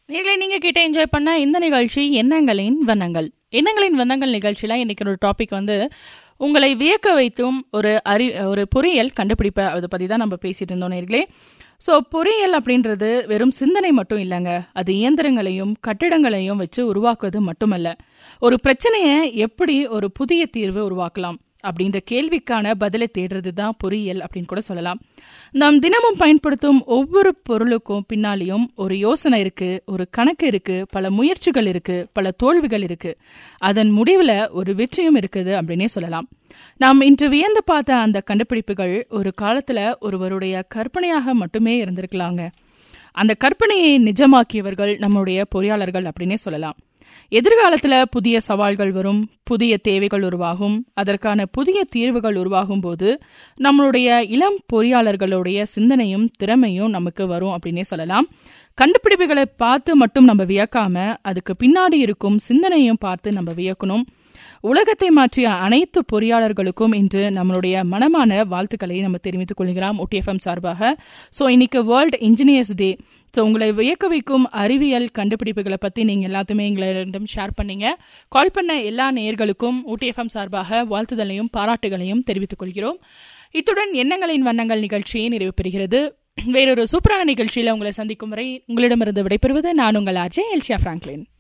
நீங்களே நீங்க கிட்ட என்ஜாய் பண்ண இந்த நிகழ்ச்சி எண்ணங்களின் வண்ணங்கள் எண்ணங்களின் வண்ணங்கள் நிகழ்ச்சியில இன்னைக்கு ஒரு டாபிக் வந்து உங்களை வியக்க வைத்தும் ஒரு அறி ஒரு பொறியியல் கண்டுபிடிப்ப அதை பத்தி தான் நம்ம பேசிட்டு இருந்தோம் நேர்களே ஸோ பொறியியல் அப்படின்றது வெறும் சிந்தனை மட்டும் இல்லைங்க அது இயந்திரங்களையும் கட்டிடங்களையும் வச்சு உருவாக்குவது மட்டுமல்ல ஒரு பிரச்சனையை எப்படி ஒரு புதிய தீர்வு உருவாக்கலாம் அப்படின்ற கேள்விக்கான பதிலை தேடுறது தான் பொறியியல் அப்படின்னு கூட சொல்லலாம் நாம் தினமும் பயன்படுத்தும் ஒவ்வொரு பொருளுக்கும் பின்னாலேயும் ஒரு யோசனை இருக்கு ஒரு கணக்கு இருக்கு பல முயற்சிகள் இருக்கு பல தோல்விகள் இருக்கு அதன் முடிவில் ஒரு வெற்றியும் இருக்குது அப்படின்னே சொல்லலாம் நாம் இன்று வியந்து பார்த்த அந்த கண்டுபிடிப்புகள் ஒரு காலத்துல ஒருவருடைய கற்பனையாக மட்டுமே இருந்திருக்கலாங்க அந்த கற்பனையை நிஜமாக்கியவர்கள் நம்முடைய பொறியாளர்கள் அப்படின்னே சொல்லலாம் எதிர்காலத்துல புதிய சவால்கள் வரும் புதிய தேவைகள் உருவாகும் அதற்கான புதிய தீர்வுகள் உருவாகும் போது நம்மளுடைய இளம் பொறியாளர்களுடைய சிந்தனையும் திறமையும் நமக்கு வரும் அப்படின்னே சொல்லலாம் கண்டுபிடிப்புகளை பார்த்து மட்டும் நம்ம வியக்காம அதுக்கு பின்னாடி இருக்கும் சிந்தனையும் பார்த்து நம்ம வியக்கணும் உலகத்தை மாற்றிய அனைத்து பொறியாளர்களுக்கும் இன்று நம்மளுடைய மனமான வாழ்த்துக்களை நம்ம தெரிவித்துக் கொள்கிறோம் ஒடிஎஃப்எம் சார்பாக ஸோ இன்னைக்கு வேர்ல்ட் இன்ஜினியர்ஸ் டே ஸோ உங்களை வியக்க வைக்கும் அறிவியல் கண்டுபிடிப்புகளை பற்றி நீங்கள் எல்லாத்தையுமே எங்களிடம் ஷேர் பண்ணீங்க கால் பண்ண எல்லா நேயர்களுக்கும் ஊட்டிஎஃப்எம் சார்பாக வாழ்த்துதலையும் பாராட்டுகளையும் தெரிவித்துக் கொள்கிறோம் இத்துடன் எண்ணங்களின் வண்ணங்கள் நிகழ்ச்சியை நிறைவு பெறுகிறது வேறொரு சூப்பரான நிகழ்ச்சியில் உங்களை சந்திக்கும் வரை உங்களிடமிருந்து விடைபெறுவது நான் உங்கள் அஜய் எல்ஷியா பிராங்க்லின்